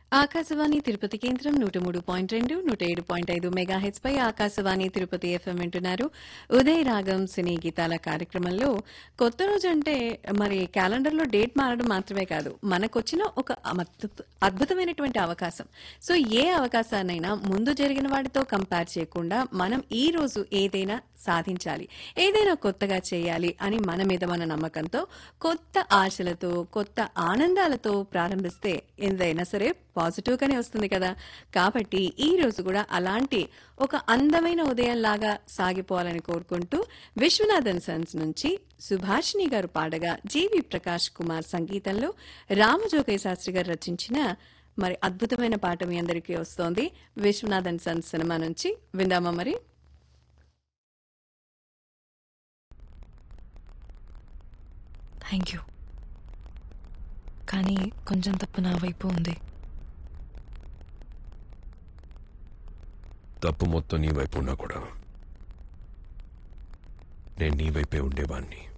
ఆకాశవాణి తిరుపతి కేంద్రం నూట మూడు పాయింట్ రెండు నూట ఏడు పాయింట్ ఐదు మెగాహెచ్ పై ఆకాశవాణి తిరుపతి ఎఫ్ఎం వింటున్నారు ఉదయ రాగం సినీ గీతాల కార్యక్రమంలో కొత్త రోజు అంటే మరి క్యాలెండర్లో డేట్ మారడం మాత్రమే కాదు మనకొచ్చిన ఒక అమద్భుత- అద్భుతమైనటువంటి అవకాశం సో ఏ అవకాశాన్నైనా ముందు జరిగిన వాటితో కంపేర్ చేయకుండా మనం ఈ రోజు ఏదైనా సాధించాలి ఏదైనా కొత్తగా చేయాలి అని మన మీద మన నమ్మకంతో కొత్త ఆశలతో కొత్త ఆనందాలతో ప్రారంభిస్తే ఏదైనా సరే పాజిటివ్ గానే వస్తుంది కదా కాబట్టి ఈ రోజు కూడా అలాంటి ఒక అందమైన ఉదయం లాగా సాగిపోవాలని కోరుకుంటూ విశ్వనాథన్ సన్స్ నుంచి సుభాషిణి గారు పాడగా జీవి ప్రకాష్ కుమార్ సంగీతంలో రామజోగయ్య శాస్త్రి గారు రచించిన మరి అద్భుతమైన పాట మీ అందరికీ వస్తోంది విశ్వనాథన్ సన్స్ సినిమా నుంచి విందామా మరి థ్యాంక్ యూ కానీ కొంచెం తప్పు నా వైపు ఉంది తప్పు మొత్తం నీ వైపు ఉన్నా కూడా నేను నీ వైపే ఉండేవాణ్ణి